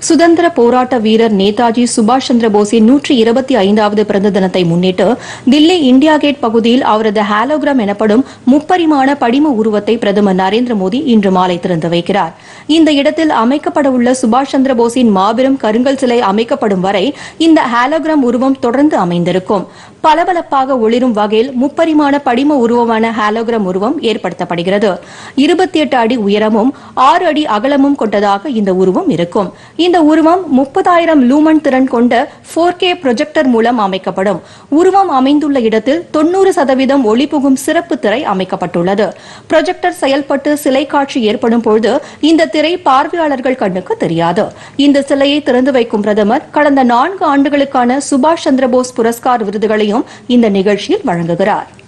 சுதந்திர போராட்ட வீரர் நேதாஜி சுபாஷ் சந்திர போஸின் நூற்றி இருபத்தி ஐந்தாவது பிறந்த தினத்தை முன்னிட்டு தில்லி இந்தியா கேட் பகுதியில் அவரது ஹாலோகிராம் எனப்படும் முப்பரிமாண படிம உருவத்தை பிரதமர் நரேந்திர மோடி இன்று மாலை திறந்து வைக்கிறார் இந்த இடத்தில் அமைக்கப்படவுள்ள சுபாஷ் சந்திர போஸின் மாபெரும் கருங்கல் சிலை அமைக்கப்படும் வரை இந்த ஹாலோகிராம் உருவம் தொடர்ந்து அமைந்திருக்கும் பளபளப்பாக ஒளிரும் வகையில் முப்பரிமாண படிம உருவமான ஹாலோகிராம் உருவம் ஏற்படுத்தப்படுகிறது இருபத்தி எட்டு அடி உயரமும் ஆறு அடி அகலமும் கொண்டதாக இந்த உருவம் இருக்கும் இந்த உருவம் முப்பதாயிரம் லூமன் திறன் கொண்ட போர் கே ப்ரொஜெக்டர் மூலம் அமைக்கப்படும் உருவம் அமைந்துள்ள இடத்தில் தொன்னூறு சதவீதம் ஒளி புகும் சிறப்பு திரை அமைக்கப்பட்டுள்ளது ப்ரொஜெக்டர் செயல்பட்டு சிலை காட்சி ஏற்படும் பொழுது இந்த திரை பார்வையாளர்கள் கண்ணுக்கு தெரியாது இந்த சிலையை திறந்து வைக்கும் பிரதமர் கடந்த நான்கு ஆண்டுகளுக்கான சுபாஷ் சந்திரபோஸ் புரஸ்கார் விருதுகளையும் இந்த நிகழ்ச்சியில் வழங்குகிறார்